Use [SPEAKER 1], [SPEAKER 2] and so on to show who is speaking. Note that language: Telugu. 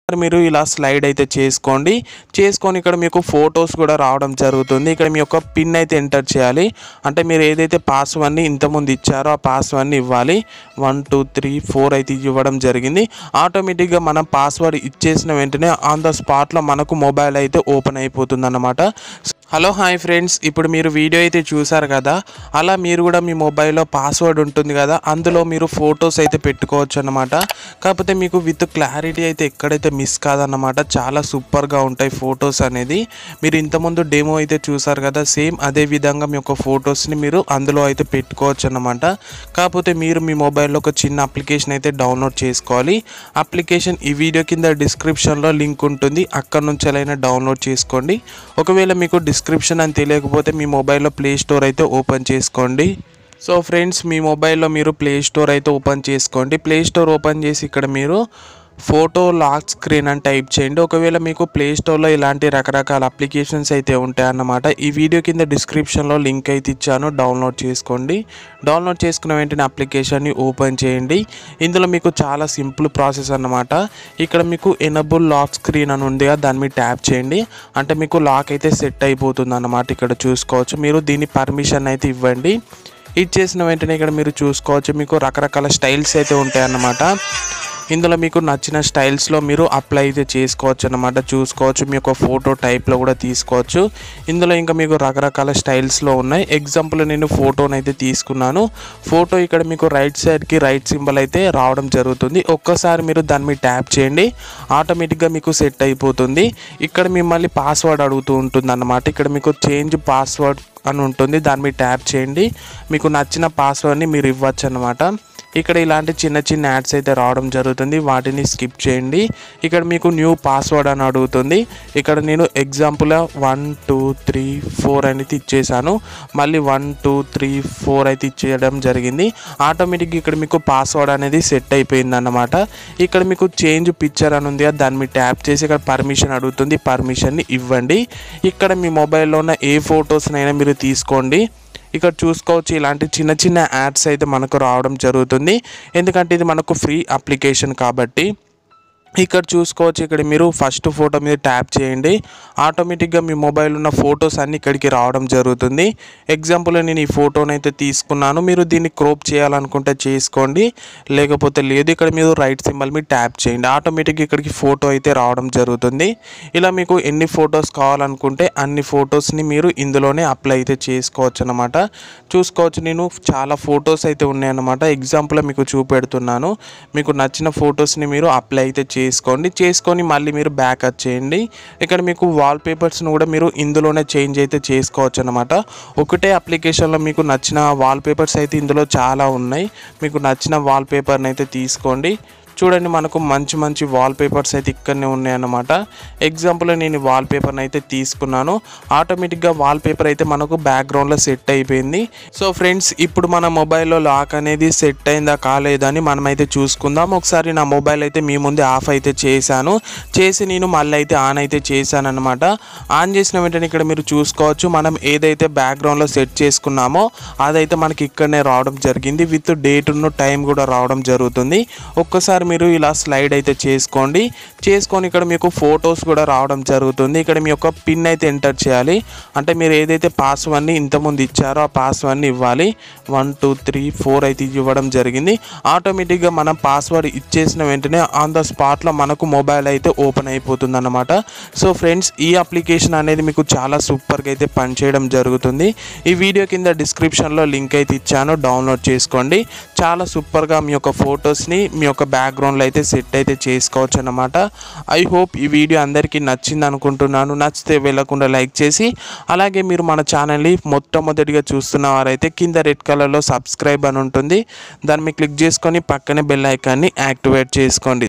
[SPEAKER 1] మీరు ఇలా స్లైడ్ అయితే చేసుకోండి చేసుకొని ఇక్కడ మీకు ఫొటోస్ కూడా రావడం జరుగుతుంది ఇక్కడ మీ యొక్క పిన్ అయితే ఎంటర్ చేయాలి అంటే మీరు ఏదైతే పాస్వర్డ్ని ఇంతకుముందు ఇచ్చారో ఆ పాస్వర్డ్ని ఇవ్వాలి వన్ టూ త్రీ ఫోర్ అయితే ఇవ్వడం జరిగింది ఆటోమేటిక్గా మనం పాస్వర్డ్ ఇచ్చేసిన వెంటనే ఆన్ ద స్పాట్లో మనకు మొబైల్ అయితే ఓపెన్ అయిపోతుంది అన్నమాట హలో హాయ్ ఫ్రెండ్స్ ఇప్పుడు మీరు వీడియో అయితే చూసారు కదా అలా మీరు కూడా మీ మొబైల్లో పాస్వర్డ్ ఉంటుంది కదా అందులో మీరు ఫొటోస్ అయితే పెట్టుకోవచ్చు అన్నమాట కాకపోతే మీకు విత్ క్లారిటీ అయితే ఎక్కడైతే మిస్ కాదన్నమాట చాలా సూపర్గా ఉంటాయి ఫొటోస్ అనేది మీరు ఇంతకుముందు డెమో అయితే చూసారు కదా సేమ్ అదే విధంగా మీ యొక్క ఫొటోస్ని మీరు అందులో అయితే పెట్టుకోవచ్చు అన్నమాట కాకపోతే మీరు మీ మొబైల్లో ఒక చిన్న అప్లికేషన్ అయితే డౌన్లోడ్ చేసుకోవాలి అప్లికేషన్ ఈ వీడియో కింద డిస్క్రిప్షన్లో లింక్ ఉంటుంది అక్కడ నుంచి అయినా డౌన్లోడ్ చేసుకోండి ఒకవేళ మీకు డిస్క్రిప్షన్ అని తెలియకపోతే మీ మొబైల్లో ప్లే స్టోర్ అయితే ఓపెన్ చేసుకోండి సో ఫ్రెండ్స్ మీ మొబైల్లో మీరు ప్లే స్టోర్ అయితే ఓపెన్ చేసుకోండి ప్లే స్టోర్ ఓపెన్ చేసి ఇక్కడ మీరు ఫోటో లాక్ స్క్రీన్ అని టైప్ చేయండి ఒకవేళ మీకు ప్లే స్టోర్లో ఇలాంటి రకరకాల అప్లికేషన్స్ అయితే ఉంటాయన్నమాట ఈ వీడియో కింద డిస్క్రిప్షన్లో లింక్ అయితే ఇచ్చాను డౌన్లోడ్ చేసుకోండి డౌన్లోడ్ చేసుకున్న వెంటనే అప్లికేషన్ని ఓపెన్ చేయండి ఇందులో మీకు చాలా సింపుల్ ప్రాసెస్ అన్నమాట ఇక్కడ మీకు ఎనబుల్ లాక్ స్క్రీన్ అని ఉంది కదా దాని మీద ట్యాప్ చేయండి అంటే మీకు లాక్ అయితే సెట్ అయిపోతుంది అన్నమాట ఇక్కడ చూసుకోవచ్చు మీరు దీని పర్మిషన్ అయితే ఇవ్వండి ఇచ్చేసిన వెంటనే ఇక్కడ మీరు చూసుకోవచ్చు మీకు రకరకాల స్టైల్స్ అయితే ఉంటాయన్నమాట ఇందులో మీకు నచ్చిన స్టైల్స్లో మీరు అప్లై అయితే చేసుకోవచ్చు అనమాట చూసుకోవచ్చు మీ యొక్క ఫోటో టైప్లో కూడా తీసుకోవచ్చు ఇందులో ఇంకా మీకు రకరకాల స్టైల్స్లో ఉన్నాయి ఎగ్జాంపుల్ నేను ఫోటోని అయితే తీసుకున్నాను ఫోటో ఇక్కడ మీకు రైట్ సైడ్కి రైట్ సింబల్ అయితే రావడం జరుగుతుంది ఒక్కసారి మీరు దాని మీద ట్యాప్ చేయండి ఆటోమేటిక్గా మీకు సెట్ అయిపోతుంది ఇక్కడ మిమ్మల్ని పాస్వర్డ్ అడుగుతూ ఉంటుంది అన్నమాట ఇక్కడ మీకు చేంజ్ పాస్వర్డ్ అని ఉంటుంది దాని మీద ట్యాప్ చేయండి మీకు నచ్చిన పాస్వర్డ్ని మీరు ఇవ్వచ్చు అనమాట ఇక్కడ ఇలాంటి చిన్న చిన్న యాడ్స్ అయితే రావడం జరుగుతుంది వాటిని స్కిప్ చేయండి ఇక్కడ మీకు న్యూ పాస్వర్డ్ అని అడుగుతుంది ఇక్కడ నేను example one two three four అనేది ఇచ్చేసాను మళ్ళీ వన్ టూ త్రీ ఫోర్ అయితే ఇచ్చేయడం జరిగింది ఆటోమేటిక్గా ఇక్కడ మీకు పాస్వర్డ్ అనేది సెట్ అయిపోయింది అన్నమాట ఇక్కడ మీకు చేంజ్ పిక్చర్ అని ఉంది కదా దాని మీద ట్యాప్ చేసి ఇక్కడ పర్మిషన్ అడుగుతుంది పర్మిషన్ని ఇవ్వండి ఇక్కడ మీ మొబైల్లో ఉన్న ఏ ఫొటోస్నైనా మీరు తీసుకోండి ఇక్కడ చూసుకోవచ్చు ఇలాంటి చిన్న చిన్న యాడ్స్ అయితే మనకు రావడం జరుగుతుంది ఎందుకంటే ఇది మనకు ఫ్రీ అప్లికేషన్ కాబట్టి ఇక్కడ చూసుకోవచ్చు ఇక్కడ మీరు ఫస్ట్ ఫోటో మీద ట్యాప్ చేయండి ఆటోమేటిక్గా మీ మొబైల్ ఉన్న ఫొటోస్ అన్ని ఇక్కడికి రావడం జరుగుతుంది ఎగ్జాంపుల్ నేను ఈ ఫోటోని అయితే తీసుకున్నాను మీరు దీన్ని క్రోప్ చేయాలనుకుంటే చేసుకోండి లేకపోతే లేదు ఇక్కడ మీరు రైట్ సింబల్ మీద ట్యాప్ చేయండి ఆటోమేటిక్గా ఇక్కడికి ఫోటో అయితే రావడం జరుగుతుంది ఇలా మీకు ఎన్ని ఫొటోస్ కావాలనుకుంటే అన్ని ఫొటోస్ని మీరు ఇందులోనే అప్లై అయితే చేసుకోవచ్చు అనమాట చూసుకోవచ్చు నేను చాలా ఫొటోస్ అయితే ఉన్నాయన్నమాట ఎగ్జాంపుల్ మీకు చూపెడుతున్నాను మీకు నచ్చిన ఫొటోస్ని మీరు అప్లై అయితే చేసుకోండి చేసుకొని మళ్ళీ మీరు బ్యాక్ వచ్చేయండి ఇక్కడ మీకు వాల్ పేపర్స్ను కూడా మీరు ఇందులోనే చేంజ్ అయితే చేసుకోవచ్చు అనమాట ఒకటే అప్లికేషన్లో మీకు నచ్చిన వాల్ పేపర్స్ అయితే ఇందులో చాలా ఉన్నాయి మీకు నచ్చిన వాల్ పేపర్ని అయితే తీసుకోండి చూడండి మనకు మంచి మంచి వాల్ పేపర్స్ అయితే ఇక్కడనే ఉన్నాయన్నమాట ఎగ్జాంపుల్ నేను ఈ వాల్ పేపర్ని అయితే తీసుకున్నాను ఆటోమేటిక్గా వాల్ పేపర్ అయితే మనకు బ్యాక్గ్రౌండ్లో సెట్ అయిపోయింది సో ఫ్రెండ్స్ ఇప్పుడు మన మొబైల్లో లాక్ అనేది సెట్ అయిందా కాలేదని మనమైతే చూసుకుందాం ఒకసారి నా మొబైల్ అయితే మీ ముందే ఆఫ్ అయితే చేశాను చేసి నేను మళ్ళీ అయితే ఆన్ అయితే చేశాను అనమాట ఆన్ చేసిన వెంటనే ఇక్కడ మీరు చూసుకోవచ్చు మనం ఏదైతే బ్యాక్గ్రౌండ్లో సెట్ చేసుకున్నామో అదైతే మనకి ఇక్కడనే రావడం జరిగింది విత్ డేట్ ఉన్న టైం కూడా రావడం జరుగుతుంది ఒక్కసారి మీరు ఇలా స్లైడ్ అయితే చేసుకోండి చేసుకొని ఇక్కడ మీకు ఫొటోస్ కూడా రావడం జరుగుతుంది ఇక్కడ మీ యొక్క పిన్ అయితే ఎంటర్ చేయాలి అంటే మీరు ఏదైతే పాస్వర్డ్ని ఇంతకుముందు ఇచ్చారో ఆ పాస్వర్డ్ని ఇవ్వాలి వన్ టూ త్రీ ఫోర్ అయితే ఇవ్వడం జరిగింది ఆటోమేటిక్గా మనం పాస్వర్డ్ ఇచ్చేసిన వెంటనే ఆన్ ద స్పాట్లో మనకు మొబైల్ అయితే ఓపెన్ అయిపోతుంది అనమాట సో ఫ్రెండ్స్ ఈ అప్లికేషన్ అనేది మీకు చాలా సూపర్గా అయితే పనిచేయడం జరుగుతుంది ఈ వీడియో కింద డిస్క్రిప్షన్లో లింక్ అయితే ఇచ్చాను డౌన్లోడ్ చేసుకోండి చాలా సూపర్గా మీ యొక్క ఫొటోస్ని మీ యొక్క బ్యాక్గ్రౌండ్లో అయితే సెట్ అయితే చేసుకోవచ్చు అన్నమాట ఐ హోప్ ఈ వీడియో అందరికీ నచ్చింది అనుకుంటున్నాను నచ్చితే వెళ్ళకుండా లైక్ చేసి అలాగే మీరు మన ఛానల్ని మొట్టమొదటిగా చూస్తున్న వారైతే కింద రెడ్ కలర్లో సబ్స్క్రైబ్ అని ఉంటుంది దాన్ని క్లిక్ చేసుకొని పక్కనే బెల్ ఐకాన్ని యాక్టివేట్ చేసుకోండి